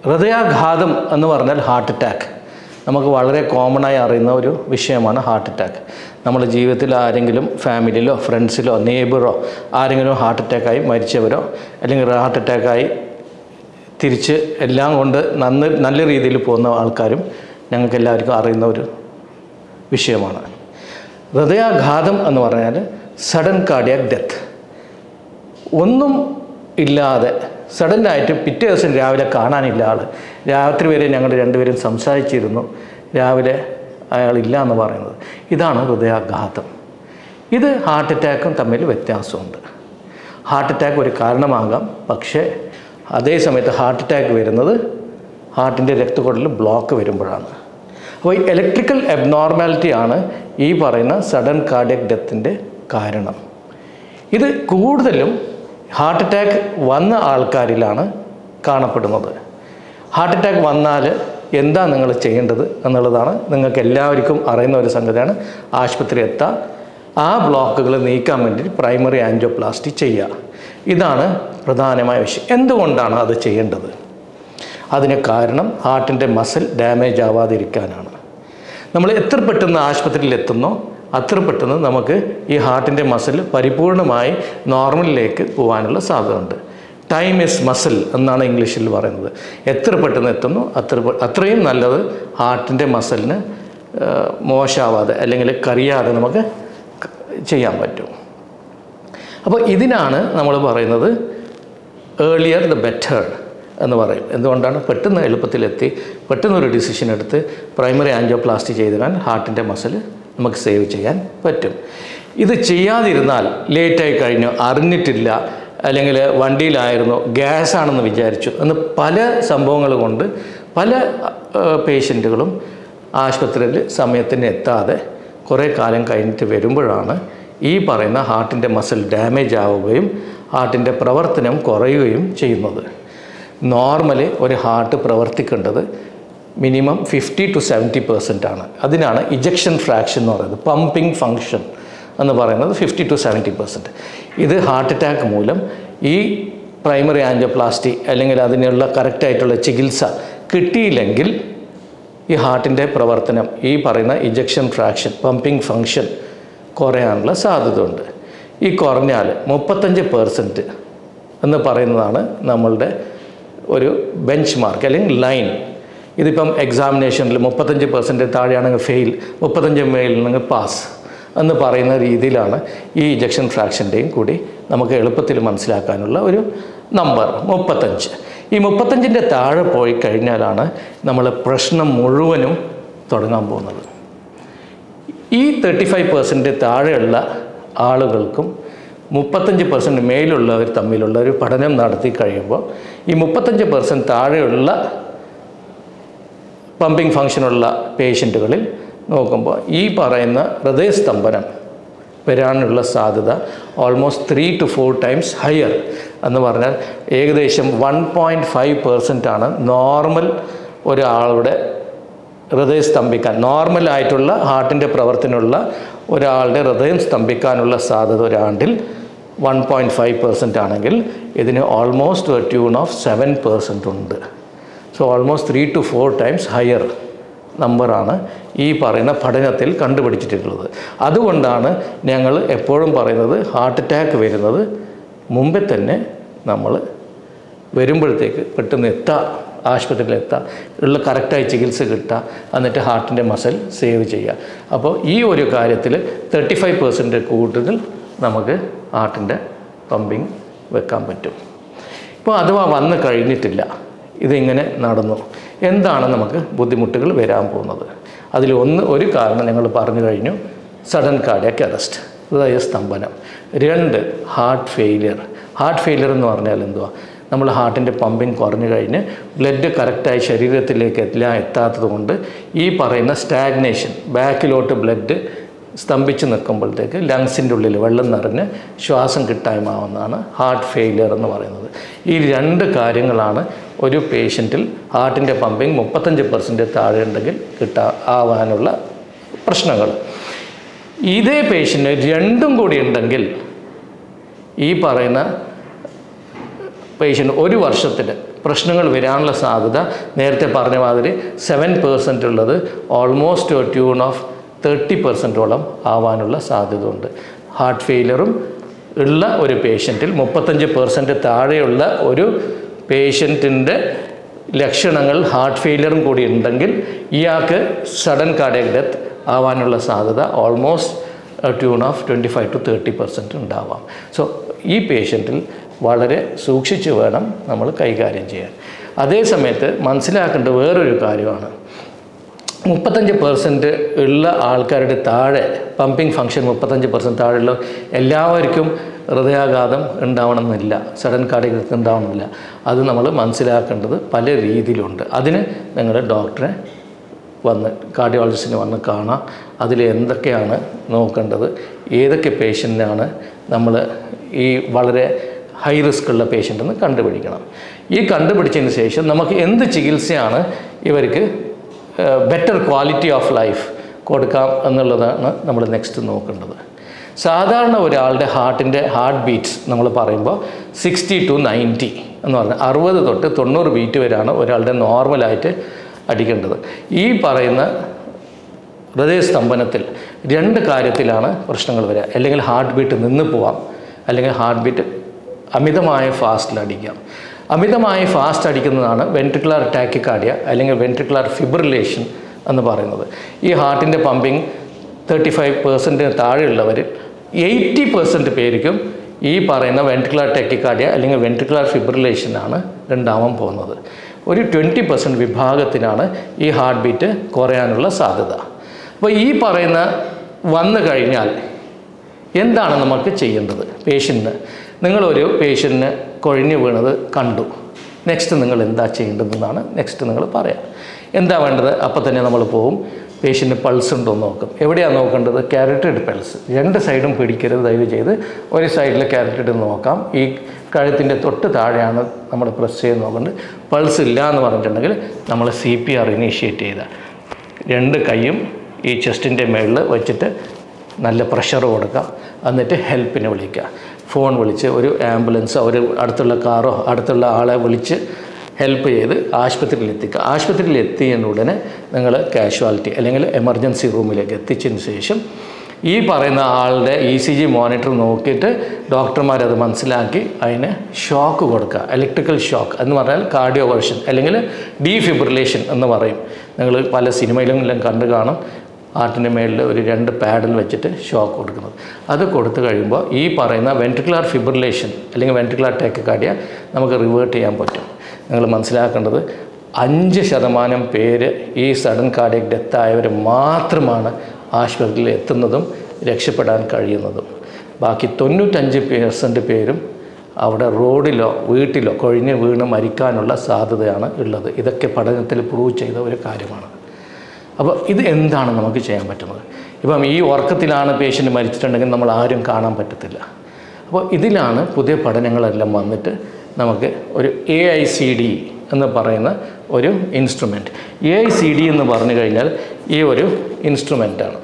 ഹൃദയാഘാതം എന്ന് പറഞ്ഞാൽ ഹാർട്ട് അറ്റാക്ക് നമുക്ക് വളരെ കോമണായി അറിയുന്ന ഒരു വിഷയമാണ് ഹാർട്ട് അറ്റാക്ക് നമ്മുടെ ജീവിതത്തിൽ ആരെങ്കിലും ഫാമിലിയിലോ ഫ്രണ്ട്സിലോ നെയ്ബറോ ആരെങ്കിലും ഹാർട്ട് അറ്റാക്കായി മരിച്ചവരോ അല്ലെങ്കിൽ ഹാർട്ട് അറ്റാക്കായി തിരിച്ച് എല്ലാം കൊണ്ട് നന്ന് നല്ല രീതിയിൽ പോകുന്ന ആൾക്കാരും ഞങ്ങൾക്ക് എല്ലാവർക്കും അറിയുന്ന ഒരു വിഷയമാണ് ഹൃദയാഘാതം എന്ന് പറഞ്ഞാൽ സഡൻ കാർഡിയാക് ഡെത്ത് ഒന്നും ഇല്ലാതെ സഡനായിട്ട് പിറ്റേ ദിവസം രാവിലെ കാണാനില്ല ആൾ രാത്രി വരെ ഞങ്ങൾ രണ്ടുപേരും സംസാരിച്ചിരുന്നു രാവിലെ അയാളില്ല എന്ന് പറയുന്നത് ഇതാണ് ഹൃദയാഘാതം ഇത് ഹാർട്ട് അറ്റാക്കും തമ്മിൽ വ്യത്യാസമുണ്ട് ഹാർട്ട് അറ്റാക്ക് ഒരു കാരണമാകാം പക്ഷേ അതേ സമയത്ത് ഹാർട്ട് അറ്റാക്ക് വരുന്നത് ഹാർട്ടിൻ്റെ രക്തക്കുഴലിൽ ബ്ലോക്ക് വരുമ്പോഴാണ് അപ്പോൾ ഈ ഇലക്ട്രിക്കൽ അബ്നോർമാലിറ്റി ആണ് ഈ പറയുന്ന സഡൻ കാർഡിയക് ഡെത്തിൻ്റെ കാരണം ഇത് കൂടുതലും ഹാർട്ട് അറ്റാക്ക് വന്ന ആൾക്കാരിലാണ് കാണപ്പെടുന്നത് ഹാർട്ട് അറ്റാക്ക് വന്നാൽ എന്താ നിങ്ങൾ ചെയ്യേണ്ടത് എന്നുള്ളതാണ് നിങ്ങൾക്ക് എല്ലാവർക്കും അറിയുന്ന ഒരു സംഗതിയാണ് ആശുപത്രി എത്താം ആ ബ്ലോക്കുകൾ നീക്കാൻ വേണ്ടി പ്രൈമറി ആൻജിയോപ്ലാസ്റ്റി ചെയ്യുക ഇതാണ് പ്രധാനമായ വിഷയം എന്തുകൊണ്ടാണ് അത് ചെയ്യേണ്ടത് അതിന് കാരണം ഹാർട്ടിൻ്റെ മസിൽ ഡാമേജ് ആവാതിരിക്കാനാണ് നമ്മൾ എത്ര പെട്ടെന്ന് ആശുപത്രിയിൽ എത്തുന്നോ അത്ര പെട്ടെന്ന് നമുക്ക് ഈ ഹാർട്ടിൻ്റെ മസിൽ പരിപൂർണമായി നോർമലിലേക്ക് പോകാനുള്ള സാധ്യത ഉണ്ട് ടൈം ഇസ് മസിൽ എന്നാണ് ഇംഗ്ലീഷിൽ പറയുന്നത് എത്ര പെട്ടെന്ന് എത്തുന്നു അത്ര പെ- അത്രയും നല്ലത് ഹാർട്ടിൻ്റെ മസിലിന് മോശമാവാതെ അല്ലെങ്കിൽ കറിയാതെ നമുക്ക് ക- ചെയ്യാൻ പറ്റും അപ്പോൾ ഇതിനാണ് നമ്മൾ പറയുന്നത് ഏർലിയർ ദ ബെറ്റർ എന്ന് പറയും എന്തുകൊണ്ടാണ് പെട്ടെന്ന് എളുപ്പത്തിലെത്തി പെട്ടെന്ന് ഒരു ഡിസിഷൻ എടുത്ത് പ്രൈമറി ആൻജിയോപ്ലാസ്റ്റി ചെയ്താൽ ഹാർട്ടിൻ്റെ മസിൽ നമുക്ക് സേവ് ചെയ്യാൻ പറ്റും ഇത് ചെയ്യാതിരുന്നാൽ ലേറ്റായി കഴിഞ്ഞു അറിഞ്ഞിട്ടില്ല അല്ലെങ്കിൽ വണ്ടിയിലായിരുന്നു ഗ്യാസ് ആണെന്ന് വിചാരിച്ചു എന്ന് പല സംഭവങ്ങൾ കൊണ്ട് പല പേഷ്യൻറ്റുകളും ആശുപത്രിയിൽ സമയത്തിന് എത്താതെ കുറേ കാലം കഴിഞ്ഞിട്ട് വരുമ്പോഴാണ് ഈ പറയുന്ന ഹാർട്ടിൻ്റെ മസിൽ ഡാമേജ് ആവുകയും ഹാർട്ടിൻ്റെ പ്രവർത്തനം കുറയുകയും ചെയ്യുന്നത് നോർമലി ഒരു ഹാർട്ട് പ്രവർത്തിക്കേണ്ടത് minimum fifty to seventy percent ആണ് അതിനാണ് ഇജക്ഷൻ ഫ്രാക്ഷൻ എന്ന് പറയുന്നത് പമ്പിങ് ഫങ്ഷൻ എന്ന് പറയുന്നത് ഫിഫ്റ്റി ടു സെവൻറ്റി പെർസെൻറ്റ് ഇത് ഹാർട്ട് അറ്റാക്ക് മൂലം ഈ പ്രൈമറി ആൻജിയോപ്ലാസ്റ്റി അല്ലെങ്കിൽ അതിനുള്ള കറക്റ്റായിട്ടുള്ള ചികിത്സ കിട്ടിയില്ലെങ്കിൽ ഈ ഹാർട്ടിൻ്റെ പ്രവർത്തനം ഈ പറയുന്ന ഇജക്ഷൻ ഫ്രാക്ഷൻ പമ്പിങ് ഫങ്ഷൻ കുറയാനുള്ള സാധ്യതയുണ്ട് ഈ കുറഞ്ഞാൽ മുപ്പത്തഞ്ച് പേഴ്സൻറ്റ് എന്ന് പറയുന്നതാണ് നമ്മളുടെ ഒരു ബെഞ്ച് മാർക്ക് അല്ലെങ്കിൽ ലൈൻ ഇതിപ്പം എക്സാമിനേഷനിൽ മുപ്പത്തഞ്ച് പെർസെൻറ്റ് താഴെയാണെങ്കിൽ ഫെയിൽ മുപ്പത്തഞ്ച് മേളിലാണെങ്കിൽ പാസ് എന്ന് പറയുന്ന രീതിയിലാണ് ഈ ഇജക്ഷൻ ഫ്രാക്ഷൻ്റെയും കൂടി നമുക്ക് എളുപ്പത്തിൽ മനസ്സിലാക്കാനുള്ള ഒരു നമ്പർ മുപ്പത്തഞ്ച് ഈ മുപ്പത്തഞ്ചിൻ്റെ താഴെ പോയി കഴിഞ്ഞാലാണ് നമ്മൾ പ്രശ്നം മുഴുവനും തുടങ്ങാൻ പോകുന്നത് ഈ തേർട്ടി ഫൈവ് പെർസെൻറ്റ് താഴെയുള്ള ആളുകൾക്കും മുപ്പത്തഞ്ച് പെർസെൻറ്റ് മേലുള്ളവർ തമ്മിലുള്ള ഒരു പഠനം നടത്തി കഴിയുമ്പോൾ ഈ മുപ്പത്തഞ്ച് പെർസെൻറ്റ് താഴെയുള്ള പമ്പിങ് ഫങ്ഷനുള്ള പേഷ്യൻറ്റുകളിൽ നോക്കുമ്പോൾ ഈ പറയുന്ന ഹൃദയസ്തംഭനം വരാനുള്ള സാധ്യത almost three two four times higher എന്ന് പറഞ്ഞാൽ ഏകദേശം വൺ പോയിൻറ്റ് ഫൈവ് പെർസെൻ്റ് ആണ് നോർമൽ ഒരാളുടെ ഹൃദയം സ്തംഭിക്കാൻ നോർമൽ ആയിട്ടുള്ള ഹാർട്ടിൻ്റെ പ്രവർത്തനമുള്ള ഒരാളുടെ ഹൃദയം സ്തംഭിക്കാനുള്ള സാധ്യത ഒരാണ്ടിൽ വൺ പോയിൻറ്റ് ഫൈവ് പെർസെൻ്റ് ആണെങ്കിൽ ഇതിന് ഓൾമോസ്റ്റ് ഒരു ട്യൂൺ ഓഫ് സെവൻ പെർസെൻ്റ് ഉണ്ട് so almost three two four times higher നമ്പറാണ് ഈ പറയുന്ന പഠനത്തിൽ കണ്ടുപിടിച്ചിട്ടുള്ളത് അതുകൊണ്ടാണ് ഞങ്ങൾ എപ്പോഴും പറയുന്നത് ഹാർട്ട് അറ്റാക്ക് വരുന്നത് മുമ്പേ തന്നെ നമ്മൾ വരുമ്പോഴത്തേക്ക് പെട്ടെന്ന് എത്താം ആശുപത്രിയിൽ എത്താം ഉള്ള കറക്റ്റായി ചികിത്സ കിട്ടുക എന്നിട്ട് ഹാർട്ടിൻ്റെ മസിൽ സേവ് ചെയ്യുക അപ്പോൾ ഈ ഒരു കാര്യത്തിൽ തേർട്ടി ഫൈവ് പെർസെൻറ്റ് കൂടുതൽ നമുക്ക് ഹാർട്ടിൻ്റെ പമ്പിങ് വെക്കാൻ പറ്റും ഇപ്പോൾ അഥവാ വന്ന് കഴിഞ്ഞിട്ടില്ല ഇതിങ്ങനെ നടന്നു എന്താണ് നമുക്ക് ബുദ്ധിമുട്ടുകൾ വരാൻ പോകുന്നത് അതിൽ ഒന്ന് ഒരു കാരണം ഞങ്ങൾ പറഞ്ഞു കഴിഞ്ഞു സഡൻ കാർഡിയക് അറസ്റ്റ് ഹൃദയ സ്തംഭനം രണ്ട് ഹാർട്ട് ഫെയിലിയർ ഹാർട്ട് ഫെയിലിയർ എന്ന് പറഞ്ഞാൽ എന്തുവാ നമ്മൾ ഹാർട്ടിൻ്റെ പമ്പിങ് കുറഞ്ഞു കഴിഞ്ഞ് ബ്ലഡ് കറക്റ്റായി ശരീരത്തിലേക്ക് എല്ലാം എത്താത്തത് കൊണ്ട് ഈ പറയുന്ന സ്റ്റാഗ്നേഷൻ ബാക്കിലോട്ട് ബ്ലഡ് സ്തംഭിച്ച് നിൽക്കുമ്പോഴത്തേക്ക് ലങ്സിൻ്റെ ഉള്ളിൽ വെള്ളം നിറഞ്ഞ് ശ്വാസം കിട്ടായ്മാവുന്നതാണ് ഹാർട്ട് ഫെയിലിയർ എന്ന് പറയുന്നത് ഈ രണ്ട് കാര്യങ്ങളാണ് ഒരു പേഷ്യൻറ്റിൽ ഹാർട്ടിൻ്റെ പമ്പിങ് മുപ്പത്തഞ്ച് പെർസെൻറ്റ് താഴെ ഉണ്ടെങ്കിൽ കിട്ടാ ആവാനുള്ള പ്രശ്നങ്ങൾ ഇതേ പേഷ്യൻ്റ് രണ്ടും കൂടി ഉണ്ടെങ്കിൽ ഈ പറയുന്ന പേഷ്യൻ്റ് ഒരു വർഷത്തിൽ പ്രശ്നങ്ങൾ വരാനുള്ള സാധ്യത നേരത്തെ പറഞ്ഞ മാതിരി സെവൻ പേഴ്സൻ്റ് ഉള്ളത് ഓൾമോസ്റ്റ് ഒരു ട്യൂൺ ഓഫ് തേർട്ടി പെർസെൻറ്റോളം ആവാനുള്ള സാധ്യത ഉണ്ട് ഹാർട്ട് ഫെയിലറും ഉള്ള ഒരു പേഷ്യൻറ്റിൽ മുപ്പത്തഞ്ച് പെർസെൻറ്റ് താഴെയുള്ള ഒരു പേഷ്യൻറ്റിൻ്റെ ലക്ഷണങ്ങൾ ഹാർട്ട് ഫെയിലറും കൂടി ഉണ്ടെങ്കിൽ ഇയാൾക്ക് സഡൻ കാർഡിയക് ഡെത്ത് ആവാനുള്ള സാധ്യത almost tune of twenty five two thirty percent ഉണ്ടാവാം സോ ഈ പേഷ്യൻറ്റിൽ വളരെ സൂക്ഷിച്ച് വേണം നമ്മൾ കൈകാര്യം ചെയ്യാൻ അതേ സമയത്ത് മനസ്സിലാക്കേണ്ട വേറൊരു കാര്യമാണ് മുപ്പത്തഞ്ച് പെർസെൻറ്റ് ഉള്ള ആൾക്കാരുടെ താഴെ പമ്പിങ് ഫങ്ഷൻ മുപ്പത്തഞ്ച് പെർസെൻറ്റ് താഴെയുള്ള എല്ലാവർക്കും ഹൃദയാഘാതം ഉണ്ടാവണമെന്നില്ല സഡൻ കാർഡിയക് ഉണ്ടാവണമെന്നില്ല അത് നമ്മൾ മനസ്സിലാക്കേണ്ടത് പല രീതിയിലുണ്ട് അതിന് നിങ്ങൾ ഡോക്ടറെ വന്ന് കാർഡിയോളജിസ്റ്റിനെ വന്ന് കാണാം അതിൽ എന്തൊക്കെയാണ് നോക്കേണ്ടത് ഏതൊക്കെ പേഷ്യൻ്റിനാണ് നമ്മൾ ഈ വളരെ ഹൈ റിസ്ക് ഉള്ള പേഷ്യൻ്റ് എന്ന് കണ്ടുപിടിക്കണം ഈ കണ്ടുപിടിച്ചതിന് ശേഷം നമുക്ക് എന്ത് ചികിത്സയാണ് ഇവർക്ക് ബെറ്റർ ക്വാളിറ്റി ഓഫ് ലൈഫ് കൊടുക്കാം എന്നുള്ളതാണ് നമ്മൾ നെക്സ്റ്റ് നോക്കേണ്ടത് സാധാരണ ഒരാളുടെ ഹാർട്ടിൻ്റെ ഹാർട്ട് ബീറ്റ്സ് നമ്മൾ പറയുമ്പോൾ സിക്സ്റ്റി ടു നയൻറ്റി എന്ന് പറഞ്ഞാൽ അറുപത് തൊട്ട് തൊണ്ണൂറ് ബീറ്റ് വരെയാണ് ഒരാളുടെ നോർമലായിട്ട് അടിക്കേണ്ടത് ഈ പറയുന്ന ഹൃദയസ്തംഭനത്തിൽ രണ്ട് കാര്യത്തിലാണ് പ്രശ്നങ്ങൾ വരിക അല്ലെങ്കിൽ ഹാർട്ട് ബീറ്റ് നിന്ന് പോവാം അല്ലെങ്കിൽ ഹാർട്ട് ബീറ്റ് അമിതമായ ഫാസ്റ്റിൽ അടിക്കാം അമിതമായി ഫാസ്റ്റ് അടിക്കുന്നതാണ് വെൻട്രിക്കുലർ ടാക്കിക്കാർഡിയ അല്ലെങ്കിൽ വെൻട്രിക്കുലർ ഫിബ്രിലേഷൻ എന്ന് പറയുന്നത് ഈ ഹാർട്ടിൻ്റെ പമ്പിങ് തേർട്ടി ഫൈവ് പെർസെൻറ്റിന് താഴെയുള്ളവരിൽ എയ്റ്റി പെർസെൻറ്റ് പേർക്കും ഈ പറയുന്ന വെൻട്രിക്കുലർ ടെക്കിക്കാർഡിയ അല്ലെങ്കിൽ വെൻട്രിക്കുലർ ഫിബ്രിലേഷനാണ് ഉണ്ടാവാൻ പോകുന്നത് ഒരു ട്വൻറ്റി പെർസെൻറ്റ് വിഭാഗത്തിനാണ് ഈ ഹാർട്ട് ബീറ്റ് കുറയാനുള്ള സാധ്യത അപ്പോൾ ഈ പറയുന്ന വന്നു കഴിഞ്ഞാൽ എന്താണ് നമുക്ക് ചെയ്യേണ്ടത് പേഷ്യൻറ്റിന് നിങ്ങളൊരു പേഷ്യൻറ്റിന് കൊഴിഞ്ഞു വീണത് കണ്ടു നെക്സ്റ്റ് നിങ്ങൾ എന്താ ചെയ്യേണ്ടതെന്നാണ് നെക്സ്റ്റ് നിങ്ങൾ പറയാം എന്താ വേണ്ടത് അപ്പോൾ തന്നെ നമ്മൾ പോവും പേഷ്യൻറ്റ് പൾസ് ഉണ്ടോ എന്ന് നോക്കും എവിടെയാണ് നോക്കേണ്ടത് ക്യാരറ്റഡ് പൾസ് രണ്ട് സൈഡും പിടിക്കരുത് ദയവ് ചെയ്ത് ഒരു സൈഡിൽ ക്യാരറ്റഡ് നോക്കാം ഈ കഴുത്തിൻ്റെ തൊട്ട് താഴെയാണ് നമ്മൾ പ്രസ് ചെയ്ത് നോക്കേണ്ടത് പൾസ് ഇല്ല എന്ന് പറഞ്ഞിട്ടുണ്ടെങ്കിൽ നമ്മൾ സി പി ആർ ഇനീഷ്യേറ്റ് ചെയ്ത രണ്ട് കൈയും ഈ ചെസ്റ്റിൻ്റെ മുകളിൽ വെച്ചിട്ട് നല്ല പ്രഷർ കൊടുക്കുക എന്നിട്ട് ഹെൽപ്പിനെ വിളിക്കുക ഫോൺ വിളിച്ച് ഒരു ആംബുലൻസോ ഒരു അടുത്തുള്ള കാറോ അടുത്തുള്ള ആളെ വിളിച്ച് ഹെൽപ്പ് ചെയ്ത് ആശുപത്രിയിൽ എത്തിക്കുക ആശുപത്രിയിൽ എത്തിയതിന് ഉടനെ നിങ്ങൾ കാഷ്വാലിറ്റി അല്ലെങ്കിൽ എമർജൻസി റൂമിലേക്ക് എത്തിച്ചതിന് ശേഷം ഈ പറയുന്ന ആളുടെ ഇ സി ജി മോണിറ്റർ നോക്കിയിട്ട് ഡോക്ടർമാരത് മനസ്സിലാക്കി അതിന് ഷോക്ക് കൊടുക്കുക ഇലക്ട്രിക്കൽ ഷോക്ക് എന്ന് പറഞ്ഞാൽ കാർഡിയോ വേർഷൻ അല്ലെങ്കിൽ ഡീഫിബ്രിലേഷൻ എന്ന് പറയും നിങ്ങൾ പല സിനിമയിലും എല്ലാം കണ്ടു കാണും ഹാർട്ടിൻ്റെ മേളിൽ ഒരു രണ്ട് പാഡിൽ വെച്ചിട്ട് ഷോക്ക് കൊടുക്കുന്നത് അത് കൊടുത്തു കഴിയുമ്പോൾ ഈ പറയുന്ന വെൻട്രിക്കുലർ ഫിബ്രിലേഷൻ അല്ലെങ്കിൽ വെൻട്രിക്കുലർ ടാക്കിക്കാർഡിയ നമുക്ക് റിവേർട്ട് ചെയ്യാൻ പറ്റും നിങ്ങൾ മനസ്സിലാക്കേണ്ടത് അഞ്ച് ശതമാനം പേര് ഈ സഡൻ കാർഡിയക് ഡെത്ത് ആയവർ മാത്രമാണ് ആശുപത്രിയിൽ എത്തുന്നതും രക്ഷപ്പെടാൻ കഴിയുന്നതും ബാക്കി തൊണ്ണൂറ്റഞ്ച് പേഴ്സൻറ്റ് പേരും അവിടെ റോഡിലോ വീട്ടിലോ കൊഴിഞ്ഞ് വീണ് മരിക്കാനുള്ള സാധ്യതയാണ് ഉള്ളത് ഇതൊക്കെ പഠനത്തിൽ പ്രൂവ് ചെയ്ത ഒരു കാര്യമാണ് അപ്പോൾ ഇത് എന്താണ് നമുക്ക് ചെയ്യാൻ പറ്റുന്നത് ഇപ്പം ഈ ഉറക്കത്തിലാണ് പേഷ്യൻ്റ് മരിച്ചിട്ടുണ്ടെങ്കിൽ നമ്മൾ ആരും കാണാൻ പറ്റത്തില്ല അപ്പോൾ ഇതിലാണ് പുതിയ പഠനങ്ങളെല്ലാം വന്നിട്ട് നമുക്ക് ഒരു എ ഐ സി ഡി എന്ന് പറയുന്ന ഒരു instrument A I C D എന്ന് പറഞ്ഞു കഴിഞ്ഞാൽ ഈ ഒരു ഇൻസ്ട്രുമെൻ്റാണ്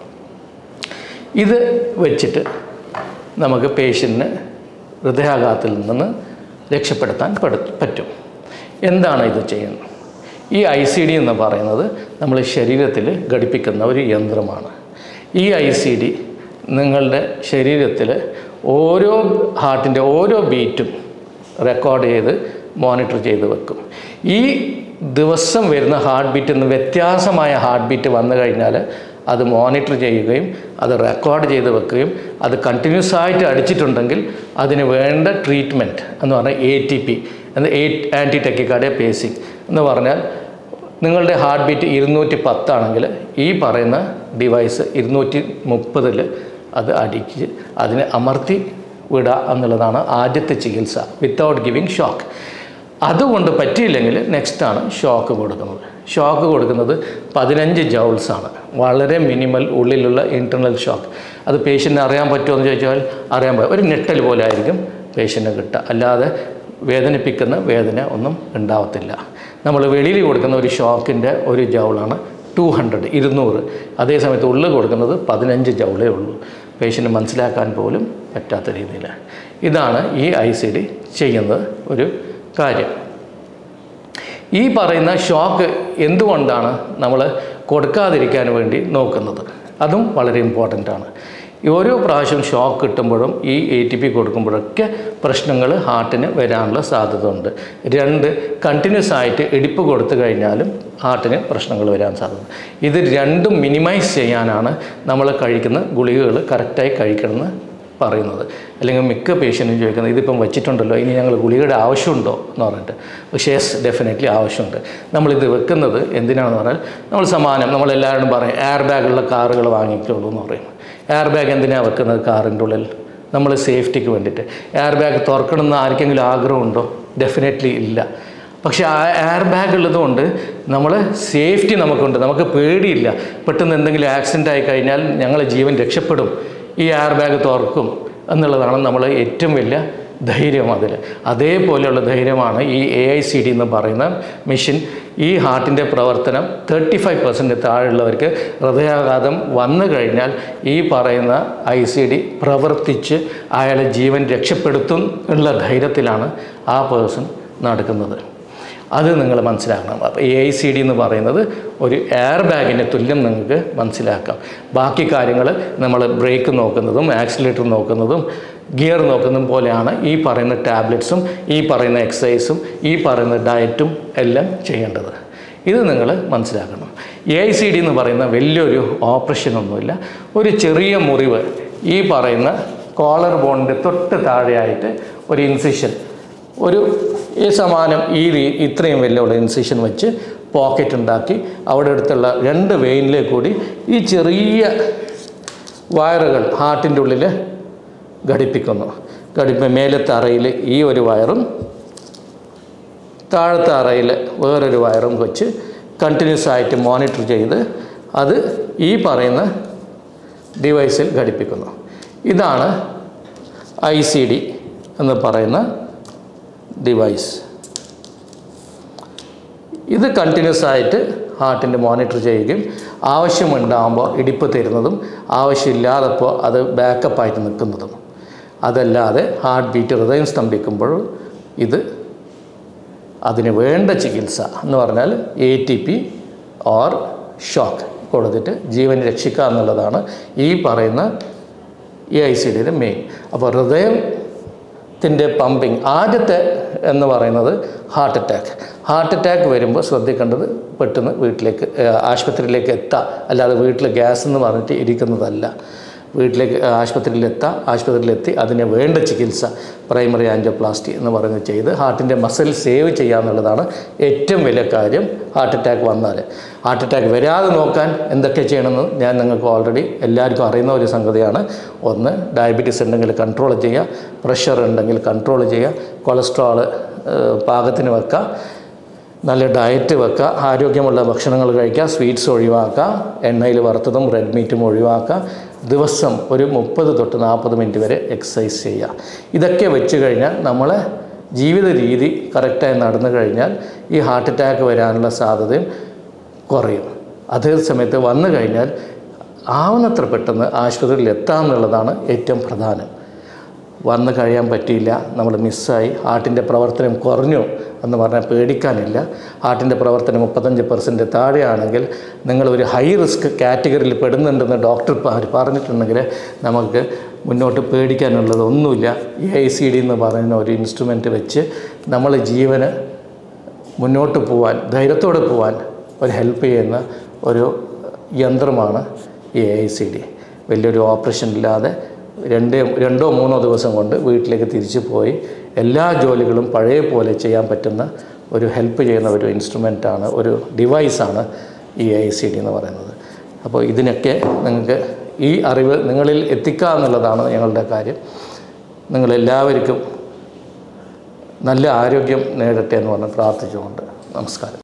ഇത് വെച്ചിട്ട് നമുക്ക് പേഷ്യൻറ്റിന് ഹൃദയാഘാതത്തിൽ നിന്ന് രക്ഷപ്പെടുത്താൻ പെട- പറ്റും എന്താണ് ഇത് ചെയ്യുന്നത് ഈ ഐ സി ഡി എന്ന് പറയുന്നത് നമ്മൾ ശരീരത്തിൽ ഘടിപ്പിക്കുന്ന ഒരു യന്ത്രമാണ് ഈ ഐ സി ഡി നിങ്ങളുടെ ശരീരത്തിൽ ഓരോ ഹാർട്ടിൻ്റെ ഓരോ ബീറ്റും റെക്കോർഡ് ചെയ്ത് മോണിറ്റർ ചെയ്ത് വെക്കും ഈ ദിവസം വരുന്ന ഹാർട്ട് ബീറ്റിൽ നിന്ന് വ്യത്യാസമായ ഹാർട്ട് ബീറ്റ് വന്നു കഴിഞ്ഞാൽ അത് മോണിറ്റർ ചെയ്യുകയും അത് റെക്കോർഡ് ചെയ്ത് വെക്കുകയും അത് കണ്ടിന്യൂസ് ആയിട്ട് അടിച്ചിട്ടുണ്ടെങ്കിൽ അതിന് വേണ്ട ട്രീറ്റ്മെൻറ്റ് എന്ന് പറഞ്ഞാൽ എ ടി പി എന്ന് എ ആൻറ്റി ടെക്കിക്കാർഡിയ പേസിങ് എന്ന് പറഞ്ഞാൽ നിങ്ങളുടെ ഹാർട്ട് ബീറ്റ് ഇരുന്നൂറ്റി പത്താണെങ്കിൽ ഈ പറയുന്ന ഡിവൈസ് ഇരുന്നൂറ്റി മുപ്പതിൽ അത് അടിച്ച് അതിനെ അമർത്തി വിടുക എന്നുള്ളതാണ് ആദ്യത്തെ ചികിത്സ വിത്തൗട്ട് ഗിവിങ് ഷോക്ക് അതുകൊണ്ട് പറ്റിയില്ലെങ്കിൽ നെക്സ്റ്റാണ് ഷോക്ക് കൊടുക്കുന്നത് ഷോക്ക് കൊടുക്കുന്നത് പതിനഞ്ച് ജൗൾസാണ് വളരെ മിനിമൽ ഉള്ളിലുള്ള ഇൻറ്റർണൽ ഷോക്ക് അത് പേഷ്യൻറ്റിന് അറിയാൻ പറ്റുമോ എന്ന് ചോദിച്ചാൽ അറിയാൻ പറ്റും ഒരു ഞെട്ടൽ പോലെ ആയിരിക്കും പേഷ്യൻറ്റിന് കിട്ടുക അല്ലാതെ വേദനിപ്പിക്കുന്ന വേദന ഒന്നും ഉണ്ടാവത്തില്ല നമ്മൾ വെളിയിൽ കൊടുക്കുന്ന ഒരു ഷോക്കിൻ്റെ ഒരു ജൗളാണ് ടു ഹൺഡ്രഡ് ഇരുന്നൂറ് അതേ സമയത്ത് ഉള്ളിൽ കൊടുക്കുന്നത് പതിനഞ്ച് ജൗളേ ഉള്ളൂ പേഷ്യൻ്റ് മനസ്സിലാക്കാൻ പോലും പറ്റാത്ത രീതിയിൽ ഇതാണ് ഈ ഐ സി ഡി ചെയ്യുന്നത് ഒരു കാര്യം ഈ പറയുന്ന ഷോക്ക് എന്തുകൊണ്ടാണ് നമ്മൾ കൊടുക്കാതിരിക്കാൻ വേണ്ടി നോക്കുന്നത് അതും വളരെ ഇമ്പോർട്ടൻ്റ് ആണ് ഈ ഓരോ പ്രാവശ്യം ഷോക്ക് കിട്ടുമ്പോഴും ഈ എ ടി പി കൊടുക്കുമ്പോഴൊക്കെ പ്രശ്നങ്ങൾ ഹാർട്ടിന് വരാനുള്ള സാധ്യത ഉണ്ട് രണ്ട് കണ്ടിന്യൂസ് ആയിട്ട് ഇടിപ്പ് കൊടുത്തു കഴിഞ്ഞാലും ഹാർട്ടിന് പ്രശ്നങ്ങൾ വരാൻ സാധ്യത ഇത് രണ്ടും മിനിമൈസ് ചെയ്യാനാണ് നമ്മൾ കഴിക്കുന്ന ഗുളികകൾ കറക്റ്റായി കഴിക്കണമെന്ന് പറയുന്നത് അല്ലെങ്കിൽ മിക്ക പേഷ്യൻറ്റും ചോദിക്കുന്നത് ഇതിപ്പം വെച്ചിട്ടുണ്ടല്ലോ ഇനി ഞങ്ങൾ ഗുളികയുടെ ആവശ്യമുണ്ടോ എന്ന് പറഞ്ഞിട്ട് പക്ഷേ യെസ് ഡെഫിനറ്റ്ലി ആവശ്യമുണ്ട് നമ്മളിത് വെക്കുന്നത് എന്തിനാണെന്ന് പറഞ്ഞാൽ നമ്മൾ സമാനം നമ്മളെല്ലാവരും പറയും എയർ ബാഗുള്ള കാറുകൾ വാങ്ങിക്കുള്ളൂ എന്ന് പറയും എയർ ബാഗ് എന്തിനാണ് വെക്കുന്നത് കാറിൻ്റെ ഉള്ളിൽ നമ്മൾ സേഫ്റ്റിക്ക് വേണ്ടിയിട്ട് എയർ ബാഗ് തുറക്കണമെന്ന് ആർക്കെങ്കിലും ആഗ്രഹമുണ്ടോ ഡെഫിനറ്റ്ലി ഇല്ല പക്ഷേ ആ എയർ ബാഗ് ഉള്ളതുകൊണ്ട് നമ്മൾ സേഫ്റ്റി നമുക്കുണ്ട് നമുക്ക് പേടിയില്ല പെട്ടെന്ന് എന്തെങ്കിലും ആക്സിഡൻ്റ് ആയി കഴിഞ്ഞാൽ ഞങ്ങളെ ജീവൻ രക്ഷപ്പെടും ഈ എയർ ബാഗ് തുറക്കും എന്നുള്ളതാണ് നമ്മൾ ഏറ്റവും വലിയ ധൈര്യം അതിൽ അതേപോലെയുള്ള ധൈര്യമാണ് ഈ എ ഐ സി ഡി എന്ന് പറയുന്ന മെഷീൻ ഈ ഹാർട്ടിൻ്റെ പ്രവർത്തനം തേർട്ടി ഫൈവ് പെർസെൻറ്റ് താഴെയുള്ളവർക്ക് ഹൃദയാഘാതം വന്നു കഴിഞ്ഞാൽ ഈ പറയുന്ന ഐ സി ഡി പ്രവർത്തിച്ച് അയാളെ ജീവൻ രക്ഷപ്പെടുത്തും ഉള്ള ധൈര്യത്തിലാണ് ആ പേഴ്സൺ നടക്കുന്നത് അത് നിങ്ങൾ മനസ്സിലാക്കണം അപ്പോൾ എ ഐ സി ഡി എന്ന് പറയുന്നത് ഒരു എയർ ബാഗിൻ്റെ തുല്യം നിങ്ങൾക്ക് മനസ്സിലാക്കാം ബാക്കി കാര്യങ്ങൾ നമ്മൾ ബ്രേക്ക് നോക്കുന്നതും ആക്സിലേറ്റർ നോക്കുന്നതും ഗിയർ നോക്കുന്നതും പോലെയാണ് ഈ പറയുന്ന ടാബ്ലറ്റ്സും ഈ പറയുന്ന എക്സസൈസും ഈ പറയുന്ന ഡയറ്റും എല്ലാം ചെയ്യേണ്ടത് ഇത് നിങ്ങൾ മനസ്സിലാക്കണം എ ഐ സി ഡി എന്ന് പറയുന്ന വലിയൊരു ഓപ്പറേഷൻ ഒന്നുമില്ല ഒരു ചെറിയ മുറിവ് ഈ പറയുന്ന കോളർ ബോണിൻ്റെ തൊട്ട് താഴെയായിട്ട് ഒരു ഇൻസിഷൻ ഒരു ഈ സമാനം ഈ രീ- ഇത്രയും വലിയുള്ള ഇൻസിഷൻ വെച്ച് പോക്കറ്റ് ഉണ്ടാക്കി അവിടെ അടുത്തുള്ള രണ്ട് വെയിനിലേക്ക് കൂടി ഈ ചെറിയ വയറുകൾ ഹാർട്ടിൻ്റെ ഉള്ളിൽ ഘടിപ്പിക്കുന്നു ഘടിപ്പ മേലത്തെ അറയിൽ ഈ ഒരു വയറും താഴത്തെ അറയിൽ വേറൊരു വയറും വെച്ച് കണ്ടിന്യൂസ് ആയിട്ട് മോണിറ്റർ ചെയ്ത് അത് ഈ പറയുന്ന ഡിവൈസിൽ ഘടിപ്പിക്കുന്നു ഇതാണ് ഐ സി ഡി എന്ന് പറയുന്ന ഡിവൈസ് ഇത് കണ്ടിന്യൂസ് ആയിട്ട് ഹാർട്ടിൻ്റെ മോണിറ്റർ ചെയ്യുകയും ആവശ്യമുണ്ടാകുമ്പോൾ ഇടിപ്പ് തരുന്നതും ആവശ്യമില്ലാതപ്പോൾ അത് ബാക്കപ്പായിട്ട് നിൽക്കുന്നതും അതല്ലാതെ ഹാർട്ട് ബീറ്റ് ഹൃദയം സ്തംഭിക്കുമ്പോഴും ഇത് അതിന് വേണ്ട ചികിത്സ എന്ന് പറഞ്ഞാൽ A T P or shock കൊടുത്തിട്ട് ജീവൻ രക്ഷിക്കുക എന്നുള്ളതാണ് ഈ പറയുന്ന ഈ ഐ സി ഡിയുടെ മെയിൻ അപ്പോൾ ഹൃദയത്തിൻ്റെ പമ്പിങ് ആദ്യത്തെ എന്ന് പറയുന്നത് ഹാർട്ട് അറ്റാക്ക് ഹാർട്ട് അറ്റാക്ക് വരുമ്പോൾ ശ്രദ്ധിക്കേണ്ടത് പെട്ടെന്ന് വീട്ടിലേക്ക് ഏഹ്, ആശുപത്രിയിലേക്ക് എത്താം അല്ലാതെ വീട്ടിൽ ഗ്യാസ് എന്ന് പറഞ്ഞിട്ട് ഇരിക്കുന്നതല്ല വീട്ടിലേക്ക് ഏഹ്, ആശുപത്രിയിലെത്താം ആശുപത്രിയിലെത്തി അതിന് വേണ്ട ചികിത്സ പ്രൈമറി ആൻജിയോപ്ലാസ്റ്റി എന്ന് പറയുന്നത് ചെയ്ത് ഹാർട്ടിൻ്റെ മസിൽ സേവ് ചെയ്യുക എന്നുള്ളതാണ് ഏറ്റവും വലിയ കാര്യം ഹാർട്ട് അറ്റാക്ക് വന്നാൽ ഹാർട്ട് അറ്റാക്ക് വരാതെ നോക്കാൻ എന്തൊക്കെ ചെയ്യണമെന്ന് ഞാൻ നിങ്ങൾക്ക് ഓൾറെഡി എല്ലാവർക്കും അറിയുന്ന ഒരു സംഗതിയാണ് ഒന്ന് ഡയബറ്റീസ് ഉണ്ടെങ്കിൽ കൺട്രോൾ ചെയ്യുക പ്രഷർ ഉണ്ടെങ്കിൽ കൺട്രോൾ ചെയ്യുക കൊളസ്ട്രോൾ പാകത്തിന് വെക്കുക നല്ല ഡയറ്റ് വെക്കുക ആരോഗ്യമുള്ള ഭക്ഷണങ്ങൾ കഴിക്കുക സ്വീറ്റ്സ് ഒഴിവാക്കുക എണ്ണയിൽ വറുത്തതും റെഡ് മീറ്റും ഒഴിവാക്കുക ദിവസം ഒരു മുപ്പത് തൊട്ട് നാൽപ്പത് മിനിറ്റ് വരെ എക്സസൈസ് ചെയ്യുക ഇതൊക്കെ വെച്ച് കഴിഞ്ഞാൽ നമ്മളെ ജീവിത രീതി കറക്റ്റായി നടന്നു കഴിഞ്ഞാൽ ഈ ഹാർട്ട് അറ്റാക്ക് വരാനുള്ള സാധ്യതയും കുറയും അതേ സമയത്ത് വന്നു കഴിഞ്ഞാൽ ആവുന്നത്ര പെട്ടെന്ന് ആശുപത്രിയിൽ എത്താമെന്നുള്ളതാണ് ഏറ്റവും പ്രധാനം വന്നു കഴിയാൻ പറ്റിയില്ല നമ്മൾ മിസ്സായി ഹാർട്ടിൻ്റെ പ്രവർത്തനം കുറഞ്ഞു എന്ന് പറഞ്ഞാൽ പേടിക്കാനില്ല ഹാർട്ടിൻ്റെ പ്രവർത്തനം മുപ്പത്തഞ്ച് പെർസെൻറ്റ് താഴെയാണെങ്കിൽ നിങ്ങൾ ഒരു ഹൈ റിസ്ക് കാറ്റഗറിയിൽ പെടുന്നുണ്ടെന്ന് ഡോക്ടർ പ- പറഞ്ഞിട്ടുണ്ടെങ്കിൽ നമുക്ക് മുന്നോട്ട് പേടിക്കാനുള്ളത് ഒന്നുമില്ല ഈ ഐ സി ഡി എന്ന് പറയുന്ന ഒരു ഇൻസ്ട്രുമെൻറ്റ് വെച്ച് നമ്മൾ ജീവന് മുന്നോട്ട് പോവാൻ ധൈര്യത്തോടെ പോവാൻ ഒരു ഹെൽപ്പ് ചെയ്യുന്ന ഒരു യന്ത്രമാണ് ഈ എ ഐ സി ഡി വലിയൊരു ഓപ്പറേഷൻ ഇല്ലാതെ രണ്ടേ രണ്ടോ മൂന്നോ ദിവസം കൊണ്ട് വീട്ടിലേക്ക് തിരിച്ചു പോയി എല്ലാ ജോലികളും പഴയ പോലെ ചെയ്യാൻ പറ്റുന്ന ഒരു ഹെൽപ്പ് ചെയ്യുന്ന ഒരു ഇൻസ്ട്രുമെൻ്റാണ് ഒരു ഡിവൈസാണ് ഈ ഐ സി ഡി എന്ന് പറയുന്നത് അപ്പോൾ ഇതിനൊക്കെ നിങ്ങൾക്ക് ഈ അറിവ് നിങ്ങളിൽ എത്തിക്കുക എന്നുള്ളതാണ് ഞങ്ങളുടെ കാര്യം നിങ്ങളെല്ലാവർക്കും നല്ല ആരോഗ്യം നേടട്ടെ എന്ന് പറഞ്ഞ് പ്രാർത്ഥിച്ചുകൊണ്ട് നമസ്കാരം